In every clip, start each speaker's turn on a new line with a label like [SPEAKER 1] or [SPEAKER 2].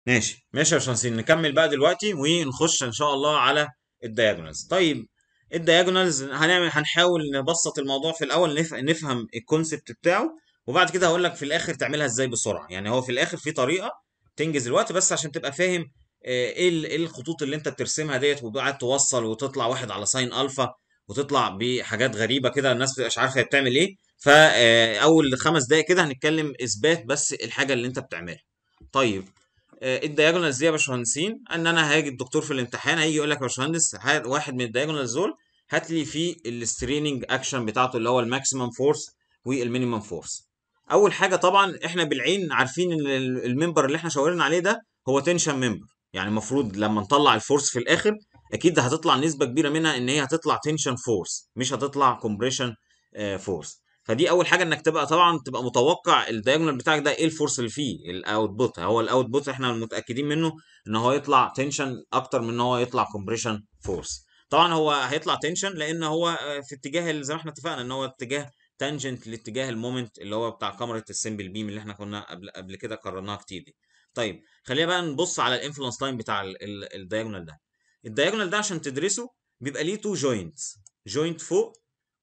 [SPEAKER 1] ماشي ماشي يا باشمهندسين نكمل بقى دلوقتي ونخش ان شاء الله على الدياجونالز طيب الدياجونالز هنعمل هنحاول نبسط الموضوع في الاول نف... نفهم الكونسبت بتاعه وبعد كده هقول لك في الاخر تعملها ازاي بسرعه يعني هو في الاخر في طريقه تنجز الوقت بس عشان تبقى فاهم آه، ايه ال- إيه الخطوط اللي انت بترسمها ديت وقاعد توصل وتطلع واحد على ساين الفا وتطلع بحاجات غريبه كده الناس مش عارفه هي بتعمل ايه فاول خمس دقايق كده هنتكلم اثبات بس الحاجه اللي انت بتعملها طيب آه، الدياجونالز دي يا باشمهندسين ان انا هاجي الدكتور في الامتحان هيجي يقول لك يا باشمهندس هات واحد من الدياجونالز دول هات لي فيه الستريننج اكشن بتاعته اللي هو الماكسيمم فورس والمينيمم فورس اول حاجه طبعا احنا بالعين عارفين ان ال- الممبر اللي احنا شاورنا عليه ده هو تنشن ممبر يعني المفروض لما نطلع الفورس في الاخر اكيد هتطلع نسبه كبيره منها ان هي هتطلع تنشن فورس مش هتطلع كومبريشن فورس فدي اول حاجه انك تبقى طبعا تبقى متوقع الدايجونال بتاعك ده ايه الفورس اللي فيه الاوتبوت هو الاوتبوت احنا متاكدين منه ان هو يطلع تنشن اكتر من ان هو يطلع كومبريشن فورس طبعا هو هيطلع تنشن لان هو آه، في اتجاه ال- زي ما احنا اتفقنا ان هو اتجاه تانجنت لاتجاه المومنت اللي هو بتاع كاميرا السمبل بيم اللي احنا كنا قبل قبل كده قررناها كتير دي طيب خلينا بقى نبص على الانفلونس لاين بتاع الدايجونال ده الدايجونال ده عشان تدرسه بيبقى ليه تو جوينتس جوينت فوق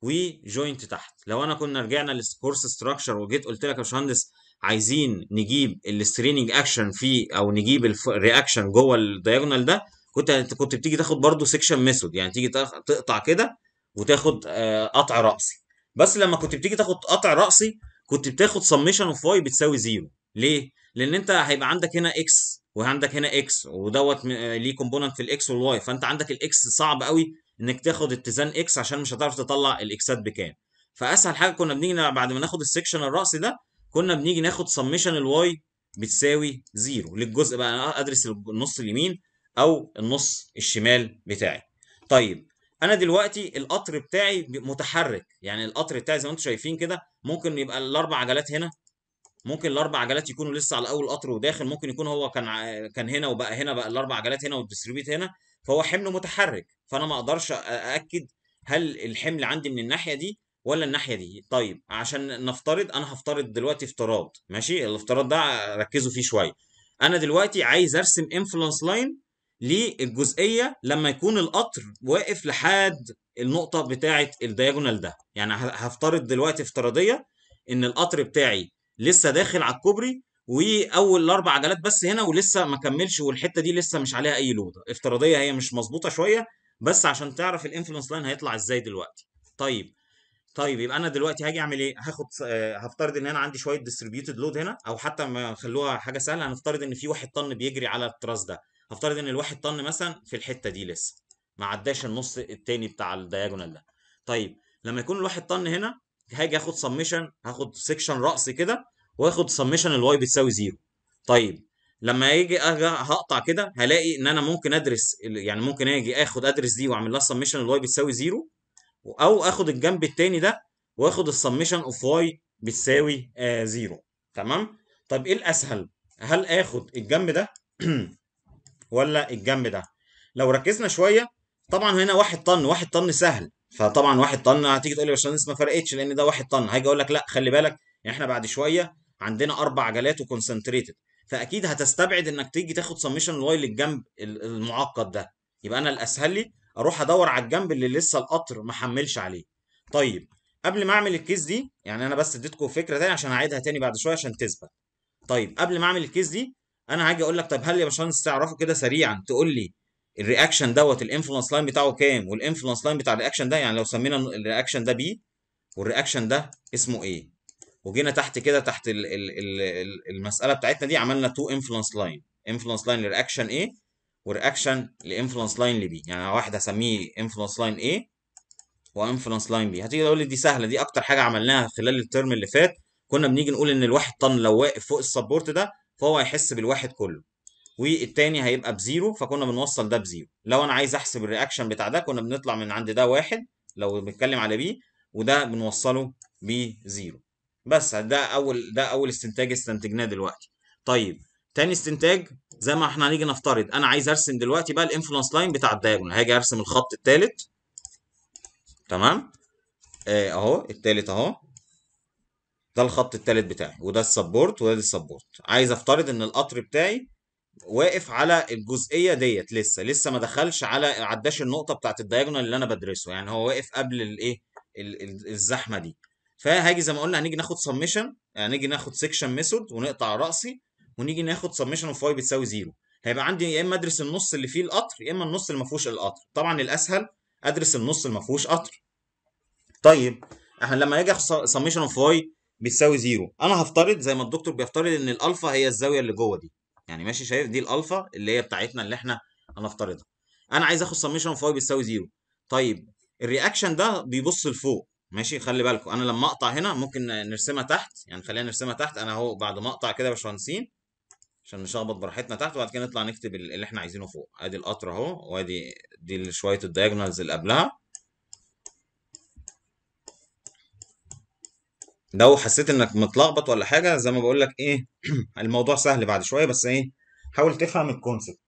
[SPEAKER 1] وجوينت تحت لو انا كنا رجعنا للكورس ستراكشر وجيت قلت لك يا باشمهندس عايزين نجيب الستريننج اكشن فيه او نجيب الرياكشن جوه الدايجونال ده كنت كنت بتيجي تاخد برضو سيكشن ميثود يعني تيجي تاخ- تقطع كده وتاخد آه، قطع رأسي بس لما كنت بتيجي تاخد قطع رأسي كنت بتاخد سميشن اوف واي بتساوي زيرو ليه؟ لان انت هيبقى عندك هنا اكس وعندك هنا اكس ودوت م- آه، ليه كومبوننت في الاكس والواي فانت عندك الاكس صعب قوي انك تاخد اتزان اكس عشان مش هتعرف تطلع الاكسات بكام فاسهل حاجه كنا بنيجي ن- بعد ما ناخد السكشن الرأسي ده كنا بنيجي ناخد سميشن الواي بتساوي زيرو للجزء بقى انا ادرس النص اليمين او النص الشمال بتاعي طيب انا دلوقتي القطر بتاعي ب- متحرك يعني القطر بتاعي زي ما انتم شايفين كده ممكن يبقى الاربع عجلات هنا ممكن الاربع عجلات يكونوا لسه على اول قطر وداخل ممكن يكون هو كان ع- كان هنا وبقى هنا بقى الاربع عجلات هنا والديستريبيوت هنا فهو حمل متحرك فانا ما اقدرش أ- ااكد هل الحمل عندي من الناحيه دي ولا الناحيه دي طيب عشان نفترض انا هفترض دلوقتي افتراض ماشي الافتراض ده ركزوا فيه شويه انا دلوقتي عايز ارسم انفلونس لاين للجزئيه لما يكون القطر واقف لحد النقطه بتاعه الدياجونال ده يعني ه- هفترض دلوقتي افتراضيه ان القطر بتاعي لسه داخل على الكوبري واول الاربع عجلات بس هنا ولسه ما كملش والحته دي لسه مش عليها اي لود افتراضيه هي مش مظبوطه شويه بس عشان تعرف الانفلونس لاين هيطلع ازاي دلوقتي طيب طيب يبقى انا دلوقتي هاجي اعمل ايه هاخد آه، هفترض ان انا عندي شويه ديستريبيوتد لود هنا او حتى ما خلوها حاجه سهله هنفترض ان في واحد طن بيجري على التراس ده هفترض ان الواحد طن مثلا في الحته دي لسه ما عداش النص التاني بتاع الدياجونال ده طيب لما يكون الواحد طن هنا هاجي اخد سميشن هاخد سيكشن رأس كده واخد سميشن الواي بتساوي زيرو طيب لما يجي اجي هقطع كده هلاقي ان انا ممكن ادرس ال- يعني ممكن اجي اخد ادرس دي واعمل لها سميشن الواي بتساوي زيرو او اخد الجنب التاني ده واخد السميشن اوف واي بتساوي آه زيرو تمام طب ايه الاسهل هل اخد الجنب ده ولا الجنب ده لو ركزنا شويه طبعا هنا واحد طن واحد طن سهل فطبعا واحد طن هتيجي تقول لي يا باشمهندس ما فرقتش لان ده واحد طن هاجي اقول لك لا خلي بالك يعني احنا بعد شويه عندنا اربع عجلات وكونسنتريتد فاكيد هتستبعد انك تيجي تاخد سميشن الواي للجنب ال- المعقد ده يبقى انا الاسهل لي اروح ادور على الجنب اللي لسه القطر ما حملش عليه طيب قبل ما اعمل الكيس دي يعني انا بس اديتكم فكره تاني عشان هعيدها تاني بعد شويه عشان تثبت طيب قبل ما اعمل الكيس دي انا هاجي اقول لك طب هل يا باشمهندس تعرفوا كده سريعا تقول لي الرياكشن دوت الانفلونس لاين بتاعه كام والانفلونس لاين بتاع الرياكشن ده يعني لو سمينا الرياكشن ده بي والرياكشن ده اسمه ايه وجينا تحت كده تحت ال ال ال ال المساله بتاعتنا دي عملنا تو انفلونس لاين انفلونس لاين للرياكشن ايه ورياكشن لانفلونس لاين لبي يعني واحد هسميه انفلونس لاين ايه وانفلونس لاين بي هتيجي تقول لي دي سهله دي اكتر حاجه عملناها خلال الترم اللي فات كنا بنيجي نقول ان الواحد طن لو واقف فوق السبورت ده فهو هيحس بالواحد كله والتاني هيبقى بزيرو فكنا بنوصل ده بزيرو لو انا عايز احسب الرياكشن بتاع ده كنا بنطلع من عند ده واحد لو بنتكلم على بي وده بنوصله بزيرو بس ده اول ده اول استنتاج استنتجناه دلوقتي طيب تاني استنتاج زي ما احنا هنيجي نفترض انا عايز ارسم دلوقتي بقى الانفلونس لاين بتاع الدايجونال هاجي ارسم الخط الثالث تمام آه، اهو الثالث اهو ده الخط الثالث بتاعي وده السبورت وده السبورت عايز افترض ان القطر بتاعي واقف على الجزئيه ديت لسه لسه ما دخلش على عداش النقطه بتاعت الدايجونال اللي انا بدرسه يعني هو واقف قبل الايه ال- ال- الزحمه دي فهاجي زي ما قلنا هنيجي ناخد سميشن يعني نيجي ناخد سيكشن ميثود ونقطع راسي ونيجي ناخد سميشن اوف واي بتساوي زيرو هيبقى عندي يا اما ادرس النص اللي فيه القطر يا اما النص اللي ما فيهوش القطر طبعا الاسهل ادرس النص اللي ما فيهوش قطر طيب احنا لما اجي اخد سميشن اوف واي بتساوي زيرو انا هفترض زي ما الدكتور بيفترض ان الالفا هي الزاويه اللي جوه دي يعني ماشي شايف دي الالفا اللي هي بتاعتنا اللي احنا هنفترضها انا عايز اخد سميشن اوف واي بتساوي زيرو طيب الرياكشن ده بيبص لفوق ماشي خلي بالكم انا لما اقطع هنا ممكن نرسمها تحت يعني خلينا نرسمها تحت انا اهو بعد ما اقطع كده يا باشمهندسين عشان نشخبط براحتنا تحت وبعد كده نطلع نكتب اللي احنا عايزينه فوق ادي القطر اهو وادي دي شويه الدايجونالز اللي قبلها لو حسيت انك متلخبط ولا حاجه زي ما بقول لك ايه الموضوع سهل بعد شويه بس ايه حاول تفهم الكونسيبت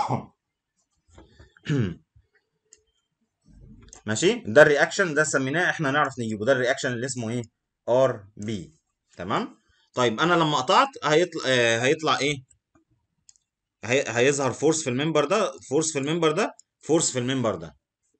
[SPEAKER 1] ماشي ده الرياكشن ده سميناه احنا نعرف نجيبه ده الرياكشن اللي اسمه ايه ار بي تمام طيب انا لما قطعت هيطلع آه هيطلع ايه هي... هيظهر فورس في الممبر ده فورس في الممبر ده فورس في الممبر ده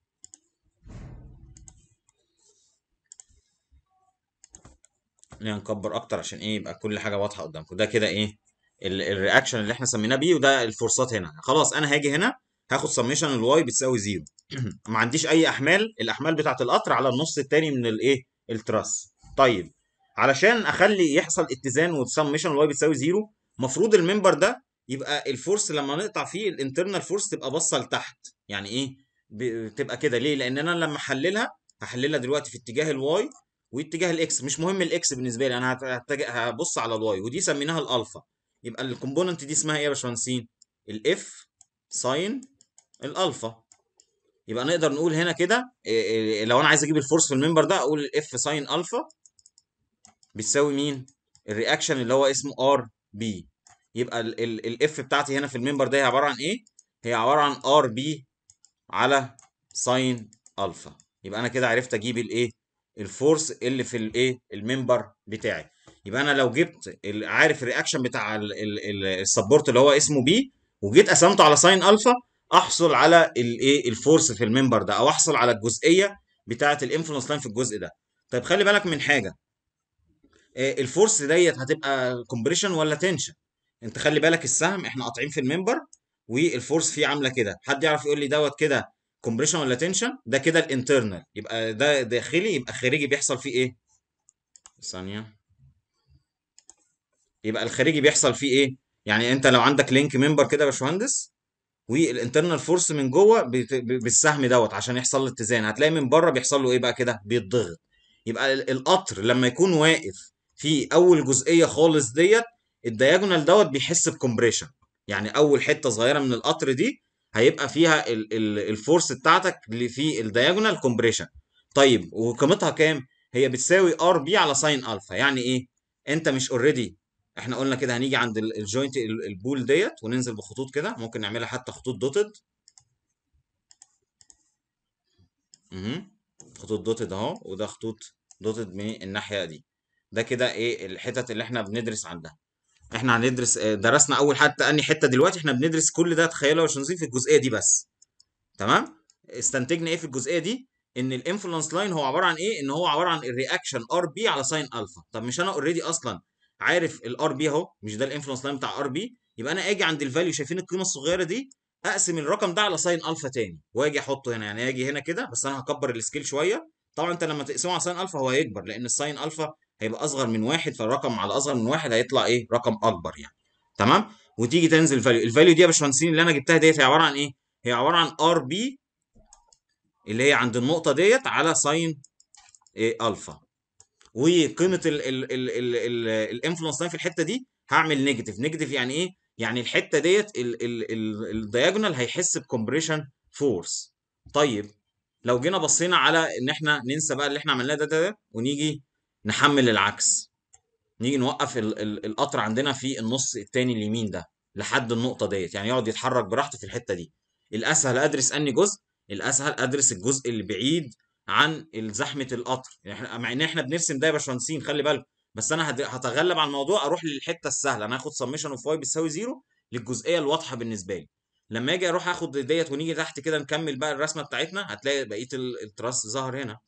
[SPEAKER 1] خلينا نكبر اكتر عشان ايه يبقى كل حاجه واضحه قدامكم ده كده ايه الرياكشن اللي احنا سميناه بيه وده الفورسات هنا خلاص انا هاجي هنا هاخد سميشن الواي بتساوي زيرو ما عنديش اي احمال الاحمال بتاعه القطر على النص التاني من الايه التراس طيب علشان اخلي يحصل اتزان وسميشن الواي بتساوي زيرو المفروض الممبر ده يبقى الفورس لما نقطع فيه الانترنال فورس تبقى باصه لتحت يعني ايه بتبقى كده ليه لان انا لما احللها هحللها دلوقتي في اتجاه الواي واتجاه الاكس مش مهم الاكس بالنسبه لي انا هبص على الواي ودي سميناها الالفا يبقى الكومبوننت دي اسمها ايه يا باشمهندسين الاف ساين الالفا يبقى نقدر نقول هنا كده لو انا عايز اجيب الفورس في الممبر ده اقول الاف ساين الفا بتساوي مين الرياكشن اللي هو اسمه ار بي يبقى الاف بتاعتي هنا في الممبر ده هي عباره عن ايه هي عباره عن ار بي على ساين الفا يبقى انا كده عرفت اجيب الايه الفورس اللي في الايه الممبر بتاعي يبقى انا لو جبت عارف الرياكشن بتاع السبورت اللي هو اسمه بي وجيت قسمته على ساين الفا احصل على الايه الفورس في الممبر ده او احصل على الجزئيه بتاعه الانفلونس لاين في الجزء ده طيب خلي بالك من حاجه الفورس ديت هتبقى كومبريشن ولا تنشن انت خلي بالك السهم احنا قاطعين في الممبر والفورس فيه عامله كده حد يعرف يقول لي دوت كده كومبريشن ولا تنشن ده كده الانترنال يبقى ده داخلي يبقى خارجي بيحصل فيه ايه ثانيه يبقى الخارجي بيحصل فيه ايه يعني انت لو عندك لينك ممبر كده يا باشمهندس والانترنال فورس من جوه بالسهم دوت عشان يحصل له اتزان هتلاقي من بره بيحصل له ايه بقى كده بيتضغط يبقى القطر لما يكون واقف في اول جزئيه خالص ديت الدياجونال دوت بيحس بكمبريشن يعني اول حته صغيره من القطر دي هيبقى فيها ال ال الفورس بتاعتك اللي في الدياجونال كومبريشن طيب وقيمتها كام هي بتساوي ار بي على ساين الفا يعني ايه انت مش اوريدي احنا قلنا كده هنيجي عند الجوينت البول ديت وننزل بخطوط كده ممكن نعملها حتى خطوط دوتد اها خطوط دوتد اهو وده خطوط دوتد من الناحيه دي ده كده ايه الحتت اللي احنا بندرس عندها احنا هندرس درسنا اول حتى اني حته دلوقتي احنا بندرس كل ده تخيلوا يا باشمهندسين في الجزئيه دي بس تمام استنتجنا ايه في الجزئيه دي ان الانفلونس لاين هو عباره عن ايه ان هو عباره عن الرياكشن ار بي على ساين الفا طب مش انا اوريدي اصلا عارف الار بي اهو مش ده الانفلونس لاين بتاع ار بي يبقى انا اجي عند الفاليو شايفين القيمه الصغيره دي اقسم الرقم ده على ساين الفا تاني واجي احطه هنا يعني اجي هنا كده بس انا هكبر السكيل شويه طبعا انت لما تقسمه على ساين الفا هو هيكبر لان الساين الفا هيبقى اصغر من واحد فالرقم على اصغر من واحد هيطلع ايه رقم اكبر يعني تمام وتيجي تنزل الفاليو الفاليو دي يا باشمهندسين اللي انا جبتها ديت هي عباره عن ايه هي عباره عن ار بي اللي هي عند النقطه ديت على ساين إيه الفا وقيمه الانفلونس لاين في الحته دي هعمل نيجاتيف نيجاتيف يعني ايه يعني الحته ديت الدياجونال هيحس بكمبريشن فورس طيب لو جينا بصينا على ان احنا ننسى بقى اللي احنا عملناه ده, ده, ده ونيجي نحمل العكس نيجي نوقف ال ال القطر عندنا في النص التاني اليمين ده لحد النقطه ديت يعني يقعد يتحرك براحته في الحته دي الاسهل ادرس اني جزء الاسهل ادرس الجزء اللي بعيد عن زحمه القطر يعني مع ان احنا بنرسم ده يا باشمهندسين خلي بالك بس انا هتغلب على الموضوع اروح للحته السهله انا هاخد سميشن اوف واي بتساوي زيرو للجزئيه الواضحه بالنسبه لي لما اجي اروح اخد ديت ونيجي تحت كده نكمل بقى الرسمه بتاعتنا هتلاقي بقيه التراس ظهر هنا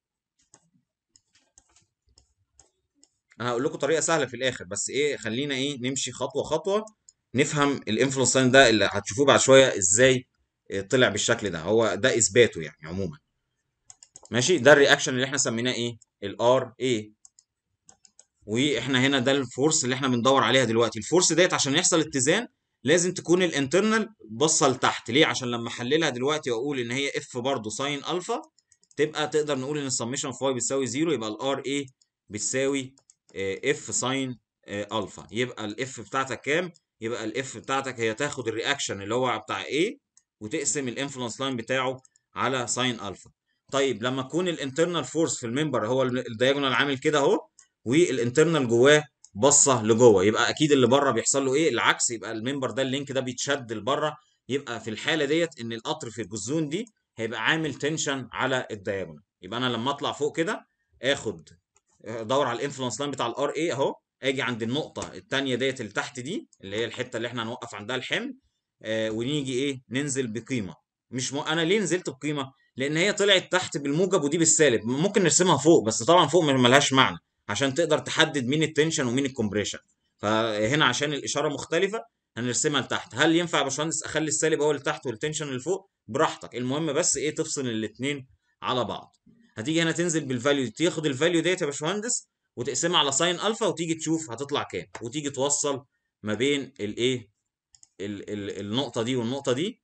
[SPEAKER 1] انا هقول لكم طريقه سهله في الاخر بس ايه خلينا ايه نمشي خطوه خطوه نفهم الانفلونس لاين ده اللي هتشوفوه بعد شويه ازاي طلع بالشكل ده هو ده اثباته يعني عموما ماشي ده الرياكشن اللي احنا سميناه ايه الار اي واحنا هنا ده الفورس اللي احنا بندور عليها دلوقتي الفورس ديت عشان يحصل اتزان لازم تكون الانترنال باصه لتحت ليه عشان لما احللها دلوقتي واقول ان هي اف برضه ساين الفا تبقى تقدر نقول ان السميشن اوف واي بتساوي زيرو يبقى الار اي بتساوي اف ساين الفا يبقى الاف بتاعتك كام يبقى الاف بتاعتك هي تاخد الرياكشن اللي هو بتاع A وتقسم الانفلونس لاين بتاعه على ساين الفا طيب لما تكون الانترنال فورس في الممبر هو الدايجونال عامل كده اهو والانترنال جواه بصه لجوه يبقى اكيد اللي بره بيحصل له ايه العكس يبقى الممبر ده اللينك ده بيتشد لبره يبقى في الحاله ديت ان القطر في الجزون دي هيبقى عامل تنشن على الدايجونال يبقى انا لما اطلع فوق كده اخد ادور على الانفلونس لاين بتاع الار اي اهو اجي عند النقطه الثانيه ديت اللي تحت دي اللي هي الحته اللي احنا هنوقف عندها الحمل آه ونيجي ايه ننزل بقيمه مش م... انا ليه نزلت بقيمه لان هي طلعت تحت بالموجب ودي بالسالب ممكن نرسمها فوق بس طبعا فوق ملهاش معنى عشان تقدر تحدد مين التنشن ومين الكومبريشن فهنا عشان الاشاره مختلفه هنرسمها لتحت هل ينفع يا باشمهندس اخلي السالب هو اللي تحت والتنشن اللي فوق براحتك المهم بس ايه تفصل الاثنين على بعض هتيجي هنا تنزل بالفاليو تاخد الفاليو ديت يا باشمهندس وتقسمها على ساين الفا وتيجي تشوف هتطلع كام وتيجي توصل ما بين الايه النقطه دي والنقطه دي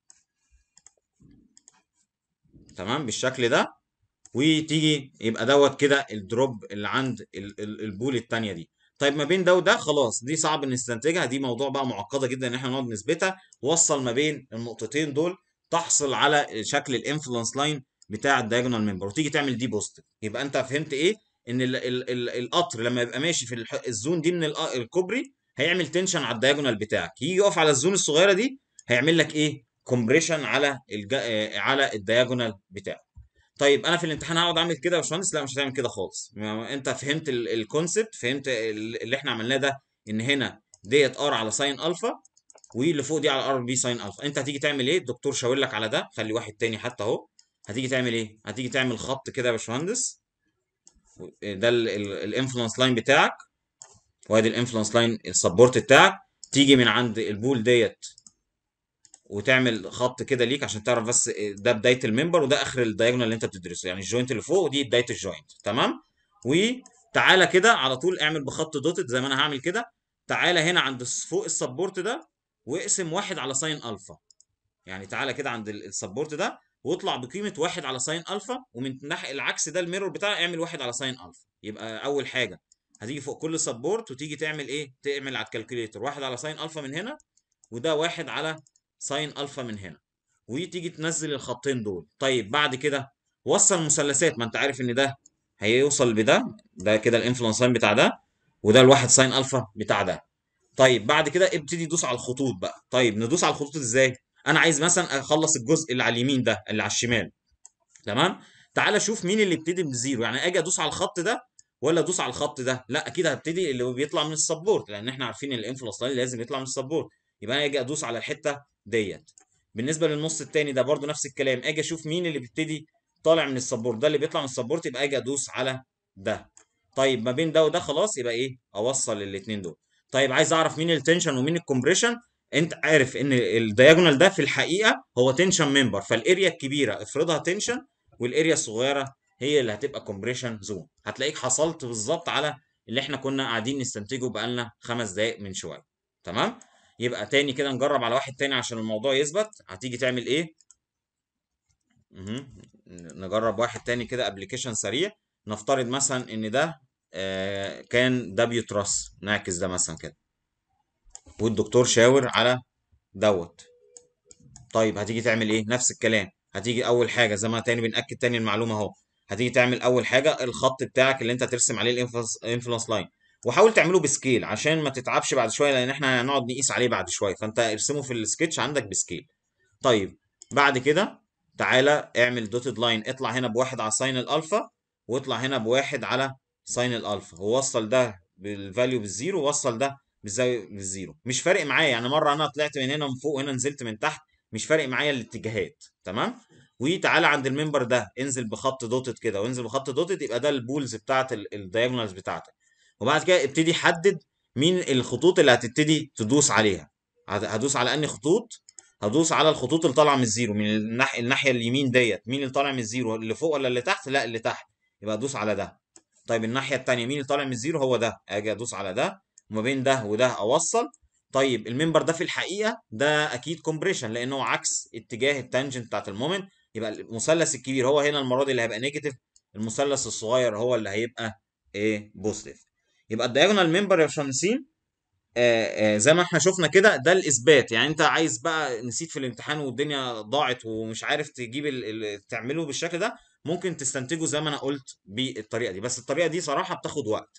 [SPEAKER 1] تمام بالشكل ده وتيجي يبقى دوت كده الدروب اللي عند البول الثانيه دي طيب ما بين ده وده خلاص دي صعب نستنتجها دي موضوع بقى معقده جدا ان احنا نقعد نثبتها وصل ما بين النقطتين دول تحصل على شكل الانفلونس لاين بتاع الدايجونال ممبر وتيجي تعمل دي بوزيتيف يبقى انت فهمت ايه ان ال ال ال القطر لما يبقى ماشي في الزون دي من الكوبري هيعمل تنشن على الدايجونال بتاعك يجي يقف على الزون الصغيره دي هيعمل لك ايه كومبريشن على الج... على الدايجونال بتاعك طيب انا في الامتحان هقعد اعمل كده يا باشمهندس لا مش هتعمل كده خالص انت فهمت الكونسبت فهمت اللي احنا عملناه ده ان هنا ديت ار على ساين الفا واللي فوق دي على ار بي ساين الفا انت هتيجي تعمل ايه الدكتور شاور لك على ده خلي واحد تاني حتى اهو هتيجي تعمل ايه هتيجي تعمل خط كده يا باشمهندس ده الانفلونس لاين بتاعك وادي الانفلونس لاين السبورت بتاعك تيجي من عند البول ديت وتعمل خط كده ليك عشان تعرف بس ده بدايه الممبر وده اخر الدايجونال اللي انت بتدرسه يعني الجوينت اللي فوق ودي بدايه الجوينت تمام وتعالى كده على طول اعمل بخط دوتد زي ما انا هعمل كده تعالى هنا عند فوق السبورت ده واقسم واحد على ساين الفا يعني تعالى كده عند السبورت ده واطلع بقيمه واحد على ساين الفا ومن ناحيه العكس ده الميرور بتاعه اعمل واحد على ساين الفا يبقى اول حاجه هتيجي فوق كل سبورت وتيجي تعمل ايه تعمل على الكالكوليتر واحد على ساين الفا من هنا وده واحد على ساين الفا من هنا وتيجي تنزل الخطين دول طيب بعد كده وصل مثلثات ما انت عارف ان ده هيوصل بده ده كده الانفلونس لاين بتاع ده وده الواحد ساين الفا بتاع ده طيب بعد كده ابتدي دوس على الخطوط بقى طيب ندوس على الخطوط ازاي انا عايز مثلا اخلص الجزء اللي على اليمين ده اللي على الشمال تمام تعالى شوف مين اللي ابتدي بزيرو يعني اجي ادوس على الخط ده ولا ادوس على الخط ده لا اكيد هبتدي اللي بيطلع من السبورت لان احنا عارفين ان الانفلونس لاين لازم يطلع من السبورت يبقى انا اجي ادوس على الحته ديت بالنسبه للنص الثاني ده برده نفس الكلام اجي اشوف مين اللي بيبتدي طالع من السبورت ده اللي بيطلع من السبورت يبقى اجي ادوس على ده طيب ما بين ده وده خلاص يبقى ايه اوصل الاثنين دول طيب عايز اعرف مين التنشن ومين الكومبريشن انت عارف ان الدياجونال ده في الحقيقه هو تنشن ممبر فالاريا الكبيره افرضها تنشن والاريا الصغيره هي اللي هتبقى كومبريشن زون هتلاقيك حصلت بالظبط على اللي احنا كنا قاعدين نستنتجه بقالنا خمس دقائق من شويه تمام يبقى تاني كده نجرب على واحد تاني عشان الموضوع يثبت هتيجي تعمل ايه مه. نجرب واحد تاني كده ابلكيشن سريع نفترض مثلا ان ده آه كان دبليو تراس نعكس ده مثلا كده والدكتور شاور على دوت طيب هتيجي تعمل ايه نفس الكلام هتيجي اول حاجه زي ما تاني بناكد تاني المعلومه اهو هتيجي تعمل اول حاجه الخط بتاعك اللي انت ترسم عليه الانفلونس لاين وحاول تعمله بسكيل عشان ما تتعبش بعد شويه لان احنا هنقعد نقيس عليه بعد شويه فانت ارسمه في السكتش عندك بسكيل طيب بعد كده تعالى اعمل دوتد لاين اطلع هنا بواحد على ساين الالفا واطلع هنا بواحد على ساين الالفا ووصل ده بالفاليو بالزيرو ووصل ده بالزاويه بالزيرو مش فارق معايا يعني مره انا طلعت من هنا من فوق وهنا نزلت من تحت مش فارق معايا الاتجاهات تمام وتعالى عند الممبر ده انزل بخط دوتد كده وانزل بخط دوتد يبقى ده البولز بتاعت الدايجونالز بتاعتك وبعد كده ابتدي حدد مين الخطوط اللي هتبتدي تدوس عليها هدوس على انهي خطوط هدوس على الخطوط اللي طالعه من الزيرو من الناحيه الناحيه اليمين ديت مين اللي طالع من الزيرو اللي فوق ولا اللي تحت لا اللي تحت يبقى ادوس على ده طيب الناحيه الثانيه مين اللي طالع من الزيرو هو ده اجي ادوس على ده وما بين ده وده اوصل طيب الممبر ده في الحقيقه ده اكيد كومبريشن لانه عكس اتجاه التانجنت بتاعت المومنت يبقى المثلث الكبير هو هنا المره دي اللي هيبقى نيجاتيف المثلث الصغير هو اللي هيبقى ايه بوزيتيف يبقى الدايجونال ممبر يا باشمهندسين آه آه زي ما احنا شفنا كده ده الاثبات يعني انت عايز بقى نسيت في الامتحان والدنيا ضاعت ومش عارف تجيب ال ال تعمله بالشكل ده ممكن تستنتجه زي ما انا قلت بالطريقه دي بس الطريقه دي صراحه بتاخد وقت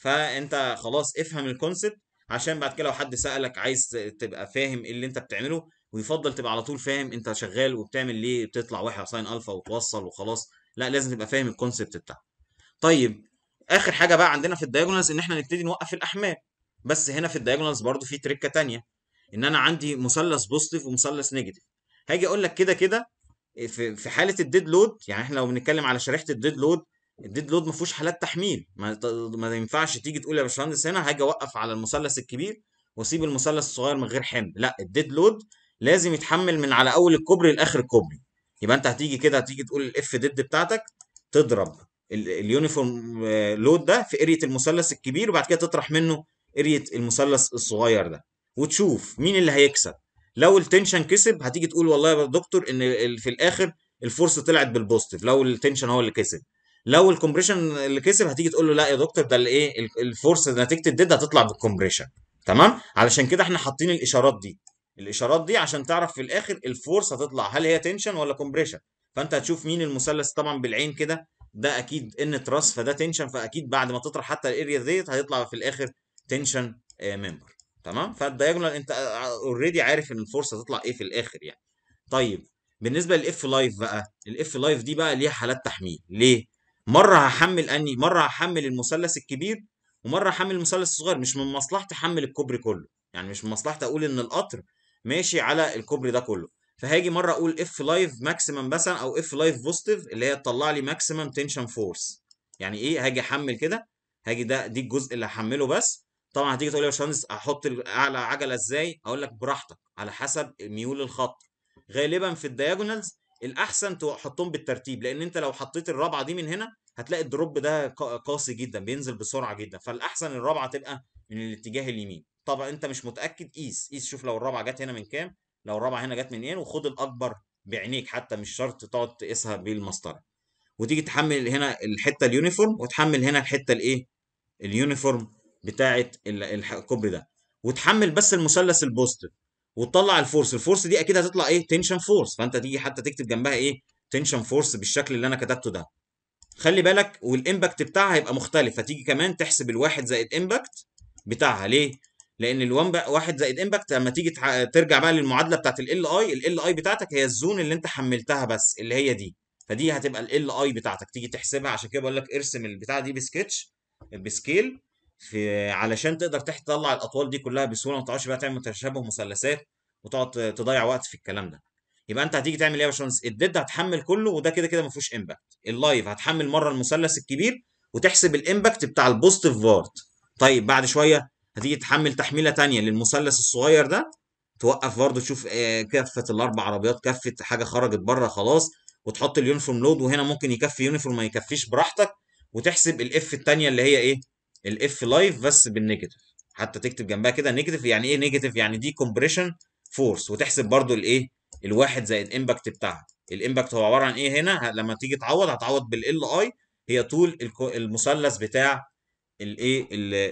[SPEAKER 1] فانت خلاص افهم الكونسبت عشان بعد كده لو حد سالك عايز تبقى فاهم ايه اللي انت بتعمله ويفضل تبقى على طول فاهم انت شغال وبتعمل ليه بتطلع واحد ساين الفا وتوصل وخلاص لا لازم تبقى فاهم الكونسبت بتاعه طيب اخر حاجه بقى عندنا في الدايجونالز ان احنا نبتدي نوقف الاحمال بس هنا في الدايجونالز برضو في تريكه تانية ان انا عندي مثلث بوزيتيف ومثلث نيجاتيف هاجي اقول لك كده كده في في حاله الديد لود يعني احنا لو بنتكلم على شريحه الديد لود الديد لود ما فيهوش حالات تحميل ما, ما ينفعش تيجي تقول يا باشمهندس هنا هاجي اوقف على المثلث الكبير واسيب المثلث الصغير من غير حمل لا الديد لود لازم يتحمل من على اول الكوبري لاخر الكوبري يبقى انت هتيجي كده هتيجي تقول الاف ديد بتاعتك تضرب اليونيفورم لود ده في ارية المثلث الكبير وبعد كده تطرح منه ارية المثلث الصغير ده وتشوف مين اللي هيكسب لو التنشن كسب هتيجي تقول والله يا دكتور ان في الاخر الفورس طلعت بالبوزيتيف لو التنشن هو اللي كسب لو الكومبريشن اللي كسب هتيجي تقول له لا يا دكتور ده اللي ايه الفورس نتيجه الديد هتطلع بالكومبريشن تمام علشان كده احنا حاطين الاشارات دي الاشارات دي عشان تعرف في الاخر الفورس هتطلع هل هي تنشن ولا كومبريشن فانت هتشوف مين المثلث طبعا بالعين كده ده اكيد ان تراس فده تنشن فاكيد بعد ما تطرح حتى الاريا ديت هيطلع في الاخر تنشن ممبر تمام فالدايجونال انت اوريدي عارف ان الفورس هتطلع ايه في الاخر يعني طيب بالنسبه للاف لايف بقى الاف لايف دي بقى ليها حالات تحميل ليه مره هحمل اني مره هحمل المثلث الكبير ومره هحمل المثلث الصغير مش من مصلحتي احمل الكوبري كله يعني مش من مصلحتي اقول ان القطر ماشي على الكوبري ده كله فهاجي مره اقول اف لايف ماكسيمم مثلا او اف لايف بوزيتيف اللي هي تطلع لي ماكسيمم تنشن فورس يعني ايه هاجي احمل كده هاجي ده دي الجزء اللي هحمله بس طبعا هتيجي تقول لي يا باشمهندس احط اعلى عجله ازاي اقول لك براحتك على حسب ميول الخط غالبا في الدياجونالز الاحسن تحطهم بالترتيب لان انت لو حطيت الرابعه دي من هنا هتلاقي الدروب ده قاسي جدا بينزل بسرعه جدا فالاحسن الرابعه تبقى من الاتجاه اليمين طبعا انت مش متاكد قيس قيس شوف لو الرابعه جت هنا من كام لو الرابعه هنا جت من ايه وخد الاكبر بعينيك حتى مش شرط تقعد تقيسها بالمسطره وتيجي تحمل هنا الحته اليونيفورم وتحمل هنا الحته الايه اليونيفورم بتاعه الكوبري ده وتحمل بس المثلث البوزيتيف وتطلع الفورس الفورس دي اكيد هتطلع ايه تنشن فورس فانت تيجي حتى تكتب جنبها ايه تنشن فورس بالشكل اللي انا كتبته ده خلي بالك والامباكت بتاعها هيبقى مختلف فتيجي كمان تحسب الواحد زائد امباكت بتاعها ليه لان الوان واحد زائد امباكت لما تيجي ترجع بقى للمعادله بتاعت ال اي ال اي بتاعتك هي الزون اللي انت حملتها بس اللي هي دي فدي هتبقى ال اي بتاعتك تيجي تحسبها عشان كده بقول لك ارسم البتاعه دي بسكتش بسكيل في علشان تقدر تطلع الاطوال دي كلها بسهوله ما تقعدش بقى تعمل تشابه مثلثات وتقعد تضيع وقت في الكلام ده يبقى انت هتيجي تعمل ايه يا باشمهندس الديد هتحمل كله وده كده كده ما فيهوش امباكت اللايف هتحمل مره المثلث الكبير وتحسب الامباكت بتاع البوزيتيف فارت طيب بعد شويه هتيجي تحمل تحميله ثانيه للمثلث الصغير ده توقف برضه تشوف كفه الاربع عربيات كفت حاجه خرجت بره خلاص وتحط اليونيفورم لود وهنا ممكن يكفي يونيفورم ما يكفيش براحتك وتحسب الاف الثانيه اللي هي ايه الاف لايف بس بالنيجاتيف حتى تكتب جنبها كده نيجاتيف يعني ايه نيجاتيف يعني دي كومبريشن فورس وتحسب برضو الايه الواحد زائد امباكت بتاعها الامباكت هو عباره عن ايه هنا لما تيجي تعوض هتعوض بالال اي هي طول المثلث بتاع الايه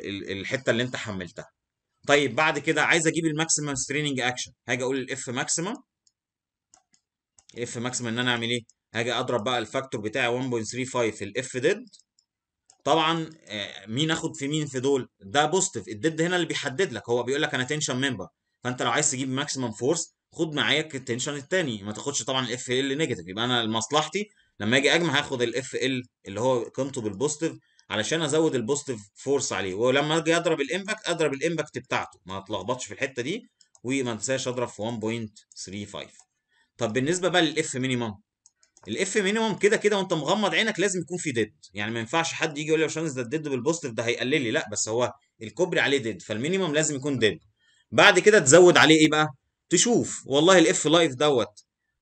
[SPEAKER 1] الحته اللي انت حملتها طيب بعد كده عايز اجيب الماكسيمم ستريننج اكشن هاجي اقول الاف ماكسيمم اف ماكسيمم ان انا اعمل ايه هاجي اضرب بقى الفاكتور بتاعي 1.35 في الاف ديد طبعا مين اخد في مين في دول ده بوزيتيف الديد هنا اللي بيحدد لك هو بيقول لك انا تنشن ممبر فانت لو عايز تجيب ماكسيمم فورس خد معاك التنشن الثاني ما تاخدش طبعا الاف ال نيجاتيف يبقى انا لمصلحتي لما اجي اجمع هاخد الاف ال اللي هو قيمته بالبوزيتيف علشان ازود البوزيتيف فورس عليه ولما اجي اضرب الامباكت اضرب الامباكت بتاعته ما اتلخبطش في الحته دي وما انساش اضرب في 1.35 طب بالنسبه بقى للاف مينيمم الاف مينيمم كده كده وانت مغمض عينك لازم يكون في ديد يعني ما ينفعش حد يجي يقول لي يا باشمهندس ده الديد بالبوزيتيف ده هيقلل لي لا بس هو الكوبري عليه ديد فالمينيمم لازم يكون ديد بعد كده تزود عليه ايه بقى تشوف والله الاف لايف دوت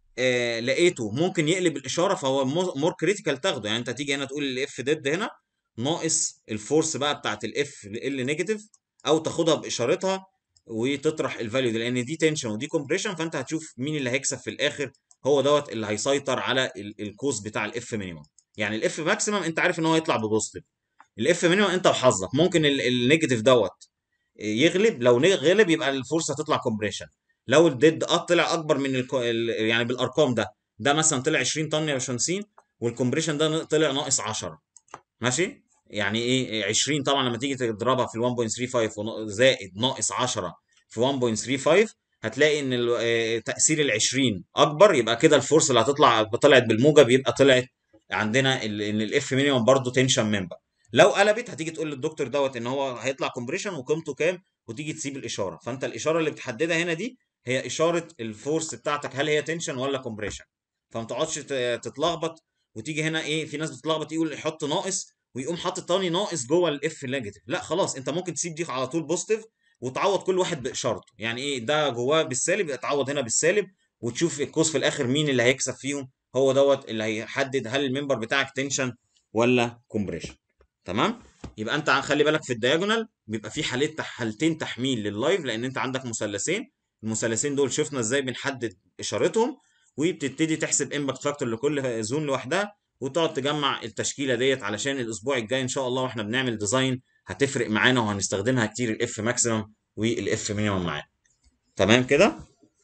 [SPEAKER 1] آه لقيته ممكن يقلب الاشاره فهو مور كريتيكال تاخده يعني انت تيجي هنا تقول الاف ديد هنا ناقص الفورس بقى بتاعت الاف ال نيجاتيف او تاخدها باشارتها وتطرح الفاليو دي لان دي تنشن ودي كومبريشن فانت هتشوف مين اللي هيكسب في الاخر هو دوت اللي هيسيطر على الكوز بتاع الاف مينيمم يعني الاف ماكسيمم انت عارف ان هو يطلع ببوزيتيف الاف مينيمم انت وحظك ممكن النيجاتيف دوت يغلب لو غلب يبقى الفرصه تطلع كومبريشن لو الديد طلع اكبر من الكو... يعني بالارقام ده ده مثلا طلع 20 طن يا باشمهندسين والكومبريشن ده طلع ناقص 10 ماشي يعني ايه 20 طبعا لما تيجي تضربها في ال 1.35 زائد ناقص 10 في 1.35 هتلاقي ان تاثير ال 20 اكبر يبقى كده الفورس اللي هتطلع طلعت بالموجب يبقى طلعت عندنا ان الاف مينيمم برضه تنشن ممبر لو قلبت هتيجي تقول للدكتور دوت ان هو هيطلع كومبريشن وقيمته كام وتيجي تسيب الاشاره فانت الاشاره اللي بتحددها هنا دي هي اشاره الفورس بتاعتك هل هي تنشن ولا كومبريشن فما تقعدش تتلخبط وتيجي هنا ايه في ناس بتتلخبط يقول يحط ناقص ويقوم حاطط تاني ناقص جوه الاف نيجاتيف لا خلاص انت ممكن تسيب دي على طول بوزيتيف وتعوض كل واحد باشارته يعني ايه ده جواه بالسالب تعوض هنا بالسالب وتشوف القوس في الاخر مين اللي هيكسب فيهم هو دوت اللي هيحدد هل الممبر بتاعك تنشن ولا كومبريشن تمام يبقى انت خلي بالك في الدياجونال بيبقى في حالات حالتين تحميل لللايف لان انت عندك مثلثين المثلثين دول شفنا ازاي بنحدد اشارتهم وبتبتدي تحسب امباكت فاكتور لكل زون لوحدها وتقعد تجمع التشكيله ديت علشان الاسبوع الجاي ان شاء الله واحنا بنعمل ديزاين هتفرق معانا وهنستخدمها كتير الاف ماكسيمم والاف مينيمم معانا تمام كده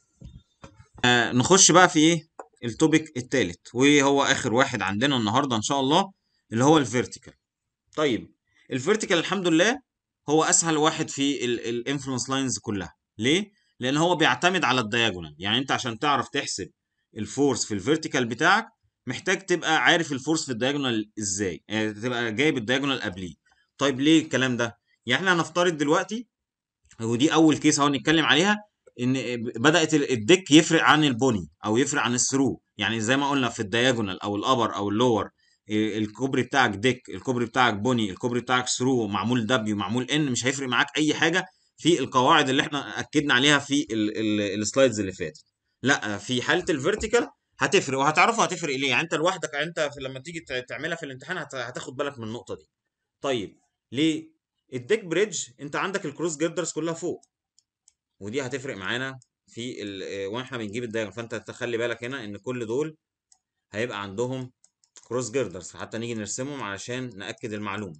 [SPEAKER 1] آه نخش بقى في ايه التوبيك الثالث وهو اخر واحد عندنا النهارده ان شاء الله اللي هو الفيرتيكال طيب الفيرتيكال الحمد لله هو اسهل واحد في الانفلونس لاينز كلها ليه لان هو بيعتمد على الدياجونال يعني انت عشان تعرف تحسب الفورس في الفيرتيكال بتاعك محتاج تبقى عارف الفورس في الدياجونال ازاي يعني تبقى جايب الدياجونال قبليه طيب ليه الكلام ده يعني احنا هنفترض دلوقتي ودي اول كيس اهو نتكلم عليها ان بدات الديك يفرق عن البوني او يفرق عن الثرو يعني زي ما قلنا في الدياجونال او الابر او اللور الكوبري بتاعك ديك الكوبري بتاعك بوني الكوبري بتاعك ثرو معمول دبليو معمول ان مش هيفرق معاك اي حاجه في القواعد اللي احنا اكدنا عليها في السلايدز اللي فاتت لا في حاله الفيرتيكال هتفرق وهتعرفوا هتفرق ليه يعني انت لوحدك انت لما تيجي تعملها في الامتحان هتاخد بالك من النقطه دي طيب ليه الديك بريدج انت عندك الكروس جيردرز كلها فوق ودي هتفرق معانا في ال... واحنا بنجيب الدايجرام فانت تخلي بالك هنا ان كل دول هيبقى عندهم كروس جيردرز حتى نيجي نرسمهم علشان ناكد المعلومه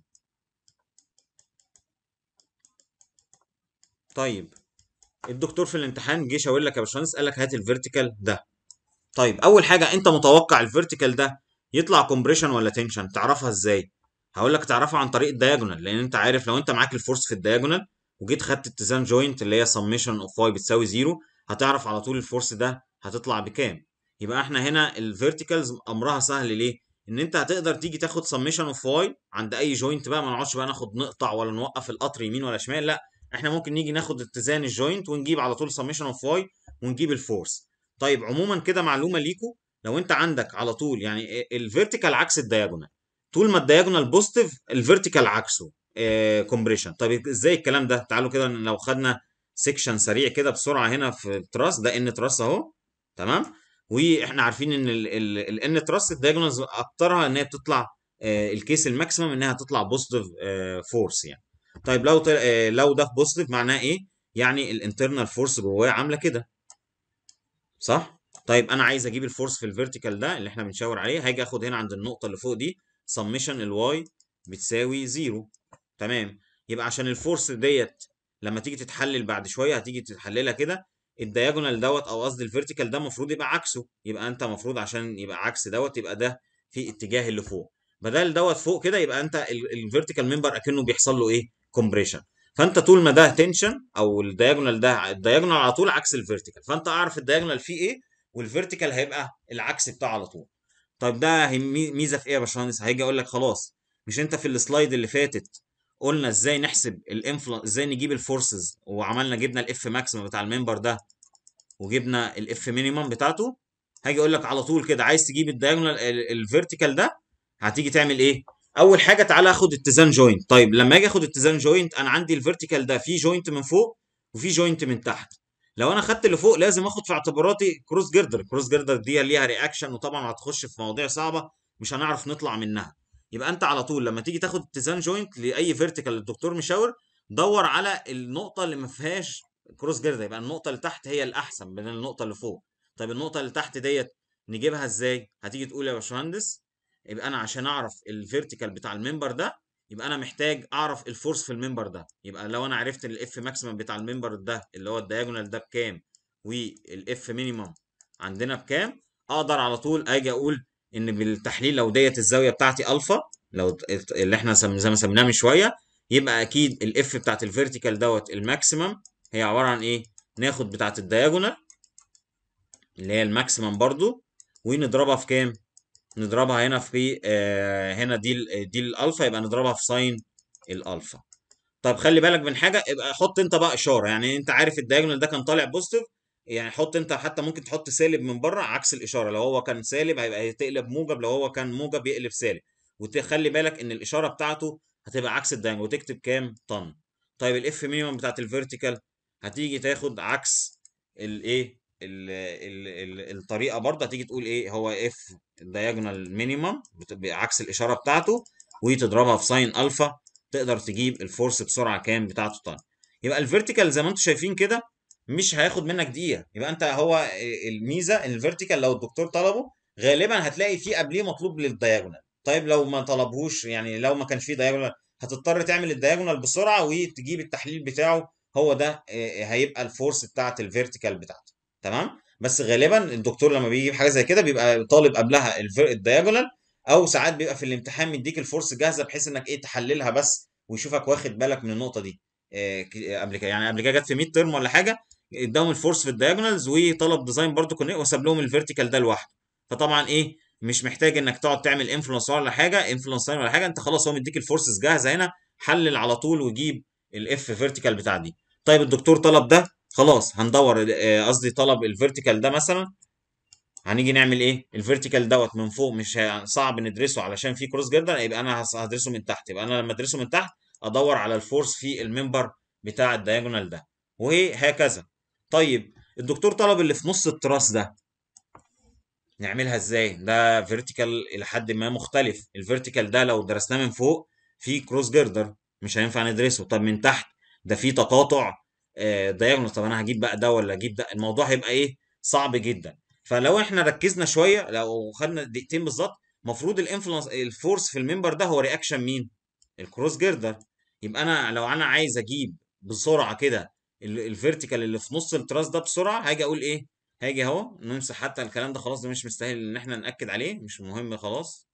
[SPEAKER 1] طيب الدكتور في الامتحان جه شاور لك يا باشمهندس قال لك هات الفيرتيكال ده طيب اول حاجه انت متوقع الفيرتيكال ده يطلع كومبريشن ولا تنشن تعرفها ازاي هقول لك تعرفها عن طريق الدياجونال لان انت عارف لو انت معاك الفورس في الدياجونال وجيت خدت اتزان جوينت اللي هي سميشن اوف واي بتساوي زيرو هتعرف على طول الفورس ده هتطلع بكام يبقى احنا هنا الفيرتيكالز امرها سهل ليه ان انت هتقدر تيجي تاخد سميشن اوف واي عند اي جوينت بقى ما نقعدش بقى ناخد نقطع ولا نوقف القطر يمين ولا شمال لا احنا ممكن نيجي ناخد اتزان الجوينت ونجيب على طول سميشن اوف واي ونجيب الفورس طيب عموما كده معلومه ليكم لو انت عندك على طول يعني الفيرتيكال عكس الدياجونال طول ما الدياجونال بوزيتيف الفيرتيكال عكسه كومبريشن آه طيب ازاي الكلام ده تعالوا كده لو خدنا سيكشن سريع كده بسرعه هنا في التراس ده ان تراس اهو تمام واحنا عارفين ان الان تراس الدياجونالز اكترها ان هي بتطلع آه الكيس الماكسيمم انها تطلع بوزيتيف آه فورس يعني طيب لو آه لو ده بوزيتيف معناه ايه يعني الانترنال فورس جواه عامله كده صح طيب انا عايز اجيب الفورس في الفيرتيكال ده اللي احنا بنشاور عليه هاجي اخد هنا عند النقطه اللي فوق دي سميشن الواي بتساوي زيرو تمام يبقى عشان الفورس ديت لما تيجي تتحلل بعد شويه هتيجي تتحللها كده الدياجونال دوت او قصدي الفيرتيكال ده المفروض يبقى عكسه يبقى انت المفروض عشان يبقى عكس دوت يبقى ده في اتجاه اللي فوق بدل دوت فوق كده يبقى انت الفيرتيكال ممبر اكنه بيحصل له ايه كومبريشن فانت طول ما ده تنشن او الدياجونال ده الدياجونال على طول عكس الفيرتيكال فانت اعرف الدياجونال فيه ايه والفيرتيكال هيبقى العكس بتاعه على طول طيب ده ميزه في ايه يا باشمهندس هيجي اقول لك خلاص مش انت في السلايد اللي فاتت قلنا ازاي نحسب الانفلونس ازاي نجيب الفورسز وعملنا جبنا الاف ماكسيمم بتاع الممبر ده وجبنا الاف مينيمم بتاعته هاجي اقول لك على طول كده عايز تجيب الدايجونال الفيرتيكال ده هتيجي تعمل ايه اول حاجه تعالى اخد اتزان جوينت طيب لما اجي اخد اتزان جوينت انا عندي الفيرتيكال ده فيه جوينت من فوق وفي جوينت من تحت لو انا خدت اللي فوق لازم اخد في اعتباراتي كروس جردر كروس جردر دي ليها رياكشن وطبعا هتخش في مواضيع صعبه مش هنعرف نطلع منها يبقى انت على طول لما تيجي تاخد اتزان جوينت لاي فيرتيكال للدكتور مشاور دور على النقطه اللي ما فيهاش كروس جردر يبقى النقطه اللي تحت هي الاحسن من النقطه اللي فوق طيب النقطه اللي تحت ديت نجيبها ازاي هتيجي تقول يا باشمهندس يبقى انا عشان اعرف الفيرتيكال بتاع الممبر ده يبقى انا محتاج اعرف الفورس في الممبر ده يبقى لو انا عرفت الاف ماكسيمم بتاع الممبر ده اللي هو الدايجونال ده بكام والاف مينيمم عندنا بكام اقدر على طول اجي اقول ان بالتحليل لو ديت الزاويه بتاعتي الفا لو اللي احنا زي ما سميناه من شويه يبقى اكيد الاف بتاعت الفيرتيكال دوت الماكسيمم هي عباره عن ايه ناخد بتاعت الدايجونال اللي هي الماكسيمم برضو ونضربها في كام نضربها هنا في آه هنا دي دي الالفا يبقى نضربها في ساين الالفا طب خلي بالك من حاجه يبقى حط انت بقى اشاره يعني انت عارف الدايجونال ده كان طالع بوزيتيف يعني حط انت حتى ممكن تحط سالب من بره عكس الاشاره لو هو كان سالب هيبقى تقلب موجب لو هو كان موجب يقلب سالب وتخلي بالك ان الاشاره بتاعته هتبقى عكس الدايجونال وتكتب كام طن طيب الاف مينيمم بتاعت الفيرتيكال هتيجي تاخد عكس الايه الطريقه برضه هتيجي تقول ايه هو اف دايجونال مينيمم عكس الاشاره بتاعته وتضربها في ساين الفا تقدر تجيب الفورس بسرعه كام بتاعته طن يبقى الفيرتيكال زي ما انتم شايفين كده مش هياخد منك دقيقه يبقى انت هو الميزه ان الفيرتيكال لو الدكتور طلبه غالبا هتلاقي فيه قبليه مطلوب للدايجونال طيب لو ما طلبهوش يعني لو ما كانش فيه دايجونال هتضطر تعمل الدايجونال بسرعه وتجيب التحليل بتاعه هو ده هيبقى الفورس بتاعت الفيرتيكال بتاعته تمام بس غالبا الدكتور لما بيجيب حاجه زي كده بيبقى طالب قبلها الدايجونال او ساعات بيبقى في الامتحان مديك الفورس جاهزه بحيث انك ايه تحللها بس ويشوفك واخد بالك من النقطه دي إيه قبل كده يعني قبل كده جت في 100 ترم ولا حاجه اداهم الفورس في الدايجونالز وطلب ديزاين برضو كونكت وساب لهم الفيرتيكال ده لوحده فطبعا ايه مش محتاج انك تقعد تعمل انفلونس ولا حاجه انفلونس ولا حاجه انت خلاص هو مديك الفورسز جاهزه هنا حلل على طول وجيب الاف فيرتيكال بتاع دي طيب الدكتور طلب ده خلاص هندور قصدي طلب الفيرتيكال ده مثلا هنيجي نعمل ايه الفيرتيكال دوت من فوق مش صعب ندرسه علشان فيه كروس جردر يبقى انا هدرسه من تحت يبقى انا لما ادرسه من تحت ادور على الفورس في الممبر بتاع الدايجونال ده وهكذا طيب الدكتور طلب اللي في نص التراس ده نعملها ازاي ده فيرتيكال الى حد ما مختلف الفيرتيكال ده لو درسناه من فوق فيه كروس جردر مش هينفع ندرسه طب من تحت ده فيه تقاطع دايجونال طب انا هجيب بقى ده ولا اجيب ده الموضوع هيبقى ايه صعب جدا فلو احنا ركزنا شويه لو خدنا دقيقتين بالظبط المفروض الانفلونس الفورس في الممبر ده هو رياكشن مين الكروس جردر يبقى انا لو انا عايز اجيب بسرعه كده الفيرتيكال اللي في نص التراس ده بسرعه هاجي اقول ايه هاجي اهو نمسح حتى الكلام ده خلاص ده مش مستاهل ان احنا ناكد عليه مش مهم خلاص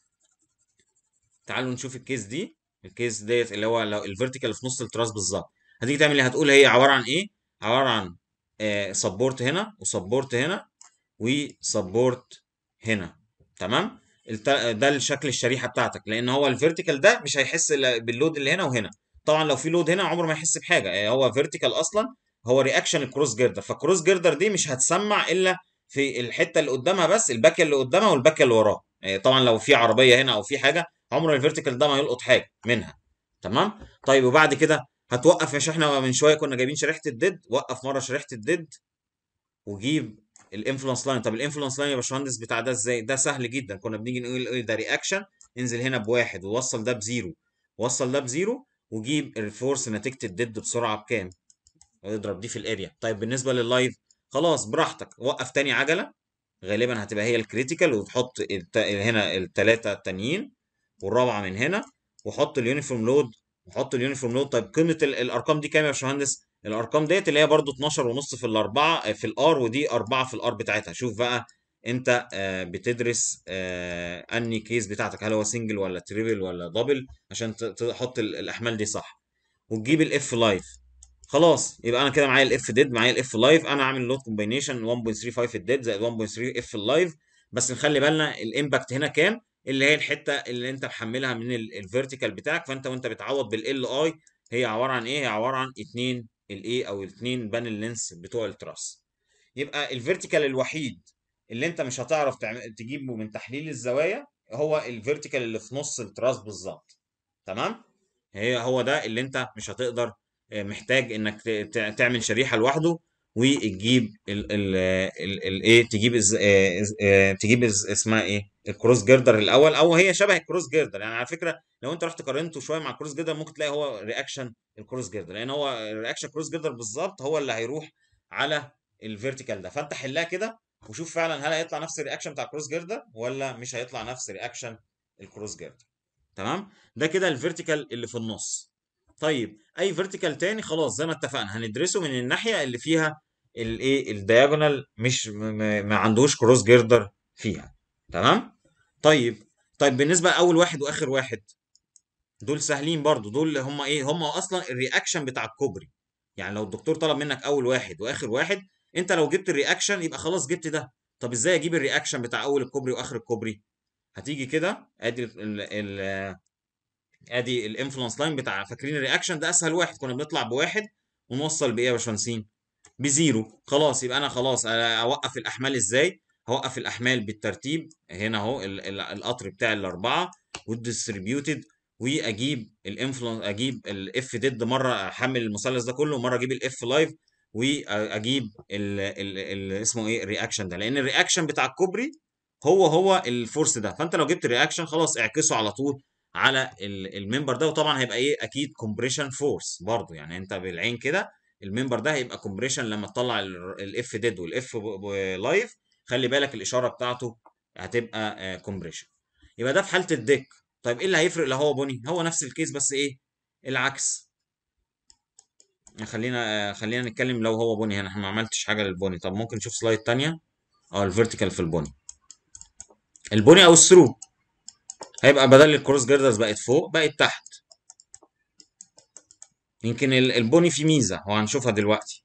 [SPEAKER 1] تعالوا نشوف الكيس دي الكيس ديت اللي هو لو الفيرتيكال في نص التراس بالظبط هتيجي تعمل ايه هتقول هي عباره عن ايه عباره عن آه سبورت هنا وسبورت هنا وسبورت هنا تمام ده الشكل الشريحه بتاعتك لان هو الفيرتيكال ده مش هيحس باللود اللي هنا وهنا طبعا لو في لود هنا عمره ما يحس بحاجه هو فيرتيكال اصلا هو رياكشن الكروس جيردر فالكروس جيردر دي مش هتسمع الا في الحته اللي قدامها بس الباكيه اللي قدامها والباكيه اللي وراها طبعا لو في عربيه هنا او في حاجه عمر الفيرتيكال ده ما يلقط حاجه منها تمام طيب وبعد كده هتوقف مش احنا من شويه كنا جايبين شريحه الديد وقف مره شريحه الديد وجيب الانفلونس لاين طب الانفلونس لاين يا باشمهندس بتاع ده ازاي ده سهل جدا كنا بنيجي نقول ده رياكشن انزل هنا بواحد ووصل ده بزيرو وصل ده بزيرو وجيب الفورس نتيجه الديد بسرعه بكام اضرب دي في الاريا طيب بالنسبه لللايف خلاص براحتك وقف تاني عجله غالبا هتبقى هي الكريتيكال وتحط الت... هنا الثلاثه التانيين والرابعه من هنا وحط اليونيفورم لود وحط اليونيفورم لود طيب قيمه الارقام دي كام يا باشمهندس الارقام ديت اللي هي برده 12 ونص في الاربعه في الار ودي 4 في الار بتاعتها شوف بقى انت بتدرس اني كيس بتاعتك هل هو سنجل ولا تريبل ولا دبل عشان تحط الاحمال دي صح وتجيب الاف لايف خلاص يبقى انا كده معايا الاف ديد معايا الاف لايف انا عامل لود كومبينيشن 1.35 الديد زائد 1.3 اف اللايف بس نخلي بالنا الامباكت هنا كام اللي هي الحته اللي انت محملها من الفيرتيكال بتاعك فانت وانت بتعوض بالال اي هي عباره عن ايه هي عباره عن اتنين الايه او اتنين بانل لينس بتوع التراس يبقى الفيرتيكال الوحيد اللي انت مش هتعرف تعمل تجيبه من تحليل الزوايا هو الفيرتيكال اللي في نص التراس بالظبط تمام هي هو ده اللي انت مش هتقدر آه، محتاج انك ت- ت- تعمل شريحه لوحده وتجيب ال ال ال ال ايه تجيب إز آه، إز- آه، تجيب إز اسمها ايه الكروس جيردر الاول او هي شبه الكروس جيردر يعني على فكره لو انت رحت قارنته شويه مع الكروس جيردر ممكن تلاقي هو رياكشن الكروس جيردر لان هو رياكشن كروس جيردر بالظبط هو اللي هيروح على الفيرتيكال ده فانت حلها كده وشوف فعلا هل هيطلع نفس الرياكشن بتاع الكروس جيردر ولا مش هيطلع نفس رياكشن الكروس جيردر تمام ده كده الفيرتيكال اللي في النص طيب اي فيرتيكال تاني خلاص زي ما اتفقنا هندرسه من الناحيه اللي فيها الايه الدياجونال مش م- م- ما عندوش كروس جيردر فيها تمام طيب طيب بالنسبه لاول واحد واخر واحد دول سهلين برضو دول هم ايه هم اصلا الرياكشن بتاع الكوبري يعني لو الدكتور طلب منك اول واحد واخر واحد انت لو جبت الرياكشن يبقى خلاص جبت ده طب ازاي اجيب الرياكشن بتاع اول الكوبري واخر الكوبري هتيجي كده ادي ال ال ادي الانفلونس لاين بتاع فاكرين الرياكشن ده اسهل واحد كنا بنطلع بواحد ونوصل بايه يا باشمهندسين بزيرو خلاص يبقى انا خلاص أنا اوقف الاحمال ازاي هوقف الاحمال بالترتيب هنا اهو ال- ال- القطر بتاع الاربعه والديستريبيوتد واجيب الانفلونس اجيب الاف ديد مره احمل المثلث ده كله مره اجيب الاف لايف واجيب ال ال ال اسمه ايه الرياكشن ده لان الرياكشن بتاع الكوبري هو هو الفورس ده فانت لو جبت الرياكشن خلاص اعكسه على طول على ال- الممبر ده وطبعا هيبقى ايه اكيد كومبريشن فورس برضو يعني انت بالعين كده الممبر ده هيبقى كومبريشن لما تطلع الاف ديد والاف لايف خلي بالك الاشاره بتاعته هتبقى كومبريشن يبقى ده في حاله الديك طيب ايه اللي هيفرق لو هو بني هو نفس الكيس بس ايه العكس خلينا آه، خلينا نتكلم لو هو بني هنا احنا ما عملتش حاجه للبني طب ممكن نشوف سلايد تانية اه الفيرتيكال في البني البني او الثرو هيبقى بدل الكروس جيردرز بقت فوق بقت تحت يمكن ال- البني فيه ميزه وهنشوفها دلوقتي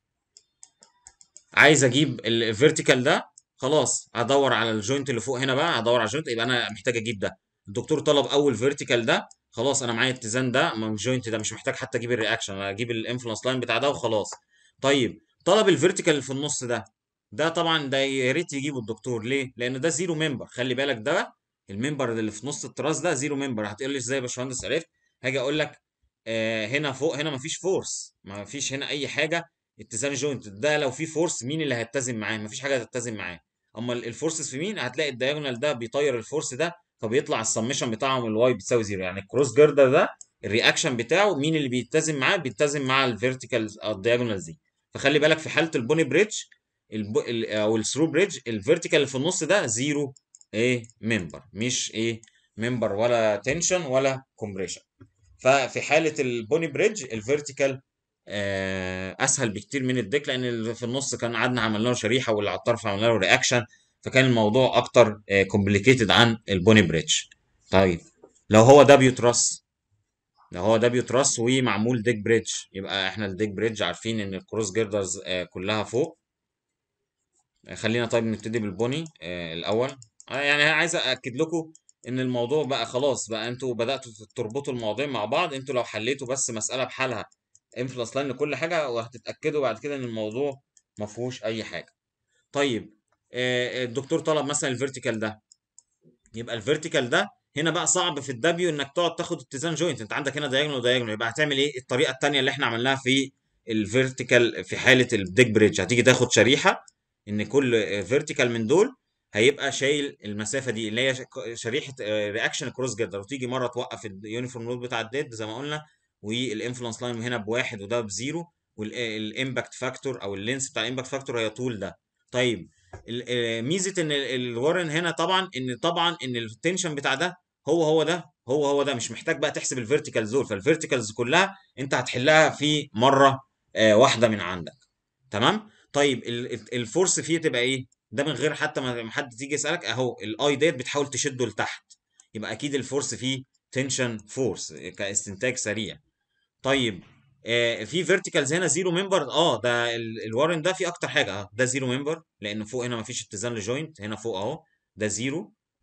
[SPEAKER 1] عايز اجيب الفيرتيكال ده خلاص هدور على الجوينت اللي فوق هنا بقى هدور على الجوينت يبقى انا محتاج اجيب ده الدكتور طلب اول فيرتيكال ده خلاص انا معايا اتزان ده من الجوينت ده مش محتاج حتى اجيب الرياكشن انا اجيب الانفلونس لاين بتاع ده وخلاص طيب طلب الفيرتيكال اللي في النص ده ده طبعا ده يا ريت يجيبه الدكتور ليه لان ده زيرو ممبر خلي بالك ده الممبر اللي في نص التراس ده زيرو ممبر هتقول لي ازاي يا باشمهندس عرفت هاجي اقول لك آه هنا فوق هنا مفيش فورس مفيش هنا اي حاجه اتزان الجوينت ده لو في فورس مين اللي هيتزن معاه مفيش حاجه هتتزن معاه اما ال- الفورسز في مين هتلاقي الدايجونال ده بيطير الفورس ده فبيطلع السمشن بتاعهم الواي بتساوي زيرو يعني الكروس جيردر ده الرياكشن بتاعه مين اللي بيتزن معاه بيتزن مع الفيرتيكال او الدايجونال دي فخلي بالك في حاله البوني بريدج الب... ال- او الثرو بريدج الفيرتيكال اللي في النص ده زيرو ايه ممبر مش ايه ممبر ولا تنشن ولا كومبريشن ففي حاله البوني بريدج الفيرتيكال آه، اسهل بكتير من الديك لان اللي في النص كان قعدنا عملنا له شريحه واللي على الطرف عملنا له رياكشن فكان الموضوع اكتر كومبليكيتد عن البوني بريدج طيب لو هو دبليو تراس لو هو دبليو تراس ومعمول ديك بريدج يبقى احنا الديك بريدج عارفين ان الكروس جيردرز آه، كلها فوق خلينا طيب نبتدي بالبوني آه، الاول آه، يعني عايز اكد لكم ان الموضوع بقى خلاص بقى انتوا بداتوا تربطوا المواضيع مع بعض انتوا لو حليتوا بس مساله بحالها انفلس لاين لكل حاجه وهتتاكدوا بعد كده ان الموضوع ما فيهوش اي حاجه طيب آه، الدكتور طلب مثلا الفيرتيكال ده يبقى الفيرتيكال ده هنا بقى صعب في الدبليو انك تقعد تاخد اتزان جوينت انت عندك هنا دايجونال ودايجونال يبقى هتعمل ايه الطريقه الثانيه اللي احنا عملناها في الفيرتيكال في حاله الديك بريدج هتيجي تاخد شريحه ان كل فيرتيكال من دول هيبقى شايل المسافه دي اللي هي ش- شريحه رياكشن كروس جيردر وتيجي مره توقف اليونيفورم لود بتاع الديد زي ما قلنا والانفلونس لاين هنا بواحد وده بزيرو والامباكت فاكتور او اللينس بتاع الامباكت فاكتور هي طول ده طيب ال- آه، ميزه ان ال- الورن هنا طبعا ان طبعا ان التنشن بتاع ده هو هو ده هو هو ده مش محتاج بقى تحسب الفيرتيكالز دول فالفيرتيكالز كلها انت هتحلها في مره آه، واحده من عندك تمام طيب ال- ال- الفورس فيه تبقى ايه ده من غير حتى ما ما حد تيجي يسالك اهو الاي ديت بتحاول تشده لتحت يبقى اكيد الفورس فيه تنشن فورس كاستنتاج سريع طيب آه في فيرتيكالز هنا زيرو ممبر اه ده ال- الوارن ده في اكتر حاجه اه ده زيرو ممبر لان فوق هنا مفيش اتزان لجوينت هنا فوق اهو ده زيرو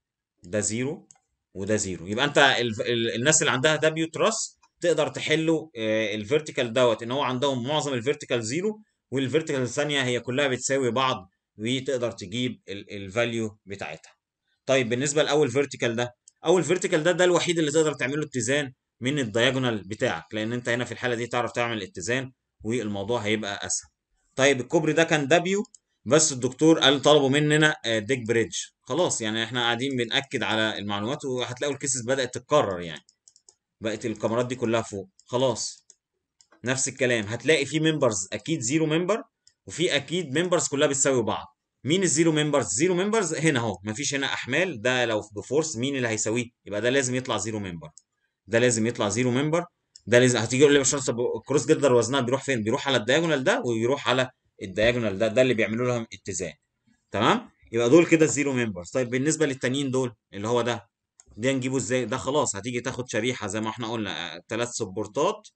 [SPEAKER 1] ده زيرو وده زيرو يبقى انت ال... ال... الناس اللي عندها دبليو تراس تقدر تحله الفيرتيكال دوت ان هو عندهم معظم الفيرتيكال زيرو والفيرتيكال الثانيه هي كلها بتساوي بعض وتقدر تجيب الفاليو بتاعتها طيب بالنسبه لاول فيرتيكال ده اول فيرتيكال ده ده الوحيد اللي تقدر تعمل له اتزان من الدياجونال بتاعك لان انت هنا في الحاله دي تعرف تعمل اتزان والموضوع هيبقى اسهل طيب الكوبري ده كان دبليو بس الدكتور قال طلبوا مننا ديك بريدج خلاص يعني احنا قاعدين بنأكد على المعلومات وهتلاقوا الكيسز بدأت تتكرر يعني بقت الكاميرات دي كلها فوق خلاص نفس الكلام هتلاقي في ممبرز اكيد زيرو ممبر وفي اكيد ممبرز كلها بتساوي بعض مين الزيرو ممبرز زيرو ممبرز هنا اهو مفيش هنا احمال ده لو بفورس مين اللي هيساويه يبقى ده لازم يطلع زيرو ممبر ده لازم يطلع زيرو ممبر ده لازم هتيجي تقول لي يا باشمهندس طب الكروس جدر وزنها بيروح فين بيروح على الدياجونال ده ويروح على الدياجونال ده ده اللي بيعملوا لهم اتزان تمام يبقى دول كده الزيرو ممبرز طيب بالنسبه للتانيين دول اللي هو ده ده نجيبه ازاي ده خلاص هتيجي تاخد شريحه زي ما احنا قلنا ثلاث سبورتات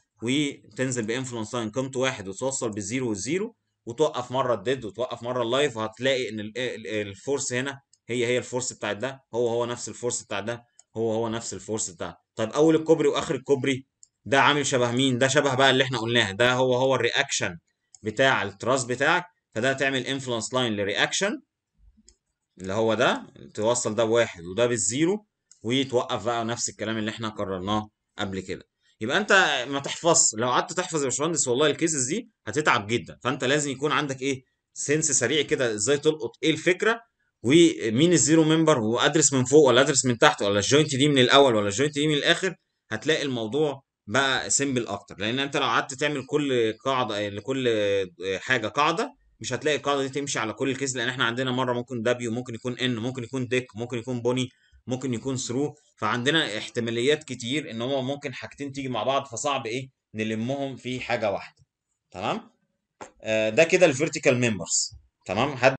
[SPEAKER 1] وتنزل بانفلونس لاين قيمته واحد وتوصل بالزيرو والزيرو وتوقف مره الديد وتوقف مره اللايف وهتلاقي ان الفورس هنا هي هي الفورس بتاعت ده هو هو نفس الفورس بتاع ده هو هو نفس الفورس بتاع طيب اول الكوبري واخر الكوبري ده عامل شبه مين ده شبه بقى اللي احنا قلناه ده هو هو الرياكشن بتاع التراس بتاعك فده تعمل انفلونس لاين لرياكشن اللي هو ده توصل ده بواحد وده بالزيرو وتوقف بقى نفس الكلام اللي احنا قررناه قبل كده يبقى انت ما تحفظ لو قعدت تحفظ يا باشمهندس والله الكيسز دي هتتعب جدا فانت لازم يكون عندك ايه سنس سريع كده ازاي تلقط ايه الفكره ومين الزيرو ممبر وادرس من فوق ولا ادرس من تحت ولا الجوينت دي من الاول ولا الجوينت دي من الاخر هتلاقي الموضوع بقى سيمبل اكتر لان انت لو قعدت تعمل كل قاعده لكل حاجه قاعده مش هتلاقي القاعده دي تمشي على كل الكيس لان احنا عندنا مره ممكن دبليو ممكن يكون ان ممكن يكون ديك ممكن يكون بوني ممكن يكون ثرو فعندنا احتماليات كتير ان هو ممكن حاجتين تيجي مع بعض فصعب ايه نلمهم في حاجه واحده تمام آه ده كده الفيرتيكال ممبرز تمام